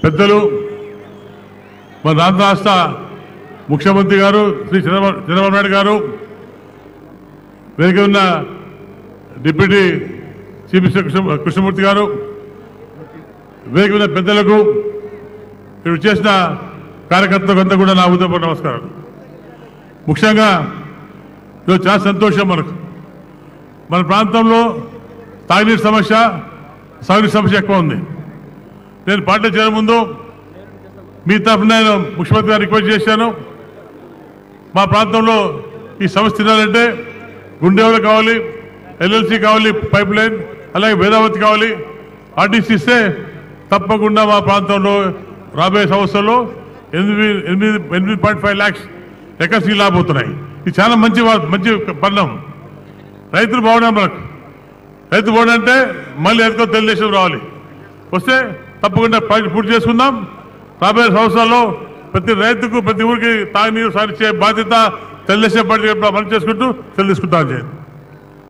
పెద్దలు మన ఆంధ్ర రాష్ట్ర ముఖ్యమంత్రి గారు శ్రీ చంద్రబాబు చంద్రబాబు నాయుడు గారు వేదిక ఉన్న deputy chief minister Krishna Krishnamurthy garu వేదిక ఉన్న పెద్దలకు ఇక్కడ చేసిన కార్యకర్తలకు అంతా కూడా నా ఉదయపూర్వ నమస్కారం ముఖ్యంగా ఈరోజు చాలా సంతోషం మనకు మన ప్రాంతంలో తాగునీటి సమస్య సాగునీటి సమస్య ఎక్కువ ఉంది నేను పార్టీ చేయడం ముందు మీ తరఫున నేను ముఖ్యమంత్రి గారు రిక్వెస్ట్ చేశాను మా ప్రాంతంలో ఈ సమస్య తినాలంటే గుండెవలు కావాలి ఎల్ఎల్సి కావాలి పైప్ లైన్ అలాగే వేదావతి కావాలి ఆర్టీసీ ఇస్తే తప్పకుండా మా ప్రాంతంలో రాబోయే సంవత్సరంలో ఎనిమిది ఎనిమిది ఎనిమిది పాయింట్ ఫైవ్ ల్యాక్స్ ఎకర్స్ లాబోతున్నాయి ఇది చాలా మంచి వా- మంచి పన్నం రైతులు బాగున్నారు మనకు రైతు బాగుండంటే మళ్ళీ ఎందుకో తెలుగుదేశం రావాలి వస్తే తప్పకుండా ప్రాజెక్ట్ పూర్తి చేసుకుందాం రాబోయే సంవత్సరాల్లో ప్రతి రైతుకు ప్రతి ఊరికి తాగునీరు సాధించే బాధ్యత తెలుగుదేశం పార్టీ మనం చేసుకుంటూ తెలుసుకుంటాం చేయండి